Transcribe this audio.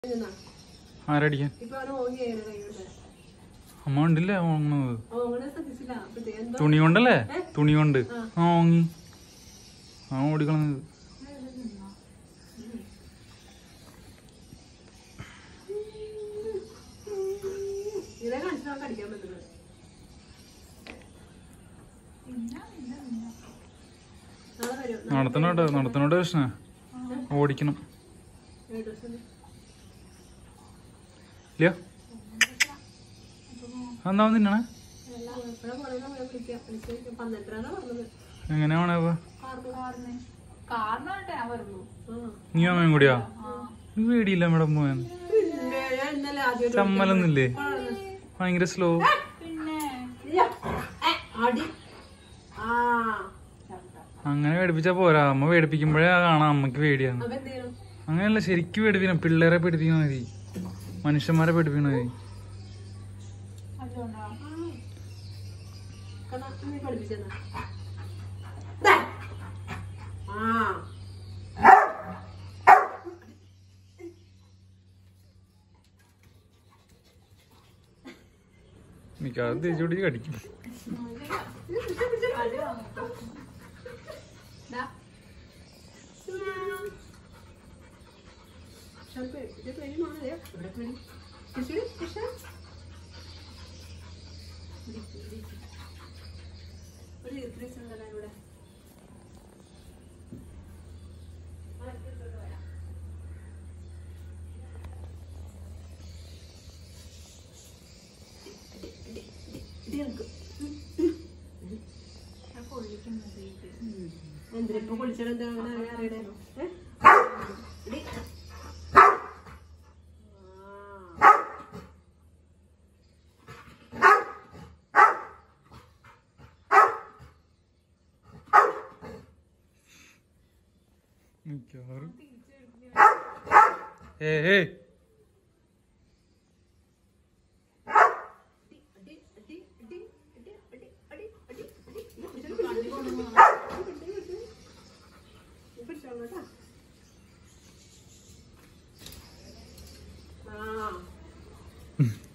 നിന്നാ. ആരടിക്കാൻ ഇപ്പൊ അവന് ഓങ്ങിയാണ് കൈകൊണ്ട് അമ്മ ഉണ്ടല്ലേ ഓങ്ങുന്നത് ഓങ്ങനെ ശ്രദ്ധിച്ചില്ല അപ്പഴത്തേ എന്തോ തുണി കൊണ്ടല്ലേ തുണി കൊണ്ട് ആ ഓങ്ങി ആ ഓടിക്കളഞ്ഞത് ഇതേ കാണിച്ചാൽ കടിക്കാൻ പറ്റുന്നത് നാളെ വരും നടത്തണോട്ടോ നടത്തണോട്ടോ കൃഷ്ണ ഓടിക്കണം ഏഴ് ദിവസം ഇല്ല എന്നാ തിന്നണേ എപ്പോഴാ പോണെന്ന് ഞാൻ വിളിക്കാം വിളിച്ച് പന്ത്രണ്ടരാന്നാ പറഞ്ഞത് എങ്ങനെയാ വേണേ ഇപ്പൊ? കാറിന് കാരണമായിട്ടേ ഞാൻ വരുള്ളൂ ആ നീ അമ്മയും കൂടിയാ നീ പേടിയില്ല മേഡം പോയാൻ പിന്നെ ഞാൻ ഇന്നലെ ആദ്യമായിട്ട് ചമ്മലൊന്നില്ലേ ഭയങ്കര സ്ലോ പിന്നെ ഇല്ല. ഏ, അടി ആ അങ്ങനെ പേടിപ്പിച്ചാ പോരാ അമ്മ പേടിപ്പിക്കുമ്പോഴേ കാണാം അമ്മക്ക് പേടിയാണ് അപ്പൊ എന്ത് ചെയ്യണം അങ്ങനെയല്ല ശരിക്കും പേടിപ്പിക്കണം പിള്ളേരെ പേടിപ്പിക്കണ മതി മനുഷ്യന്മാരെ പേടിപ്പിക്കണ മതി അതുകൊണ്ടാ കണ്ണാ, നീ പഠിപ്പിച്ചെന്നാ ദാ. ആ മിക്കവാറും തേച്ച് പിടിച്ച് കടിക്കും അടി വാങ്ങിക്കോ ദാ, പക്ഷെ ഇത് പെരുമാണല്ലേ ഇവിടെ പെരു കൃഷി കൃഷി ഒരു ഇത്രയും സുന്ദരം ഇവിടെ ഞാൻ പൊള്ളിക്കുന്നത് ഇത്. എന്തിനിപ്പൊ കുളിച്ചാൽ എന്താ അങ്ങനെ അറിയണേ ഏ? ഇടി. ആ. മിക്കവാറും ഏ ഏ അടി, അടി, അടി, അടി, അടി, അടി, അടി, അടി. കണ്ണി കൊണ്ടു ഇത് പിടിച്ചോ കേട്ടോ. ആ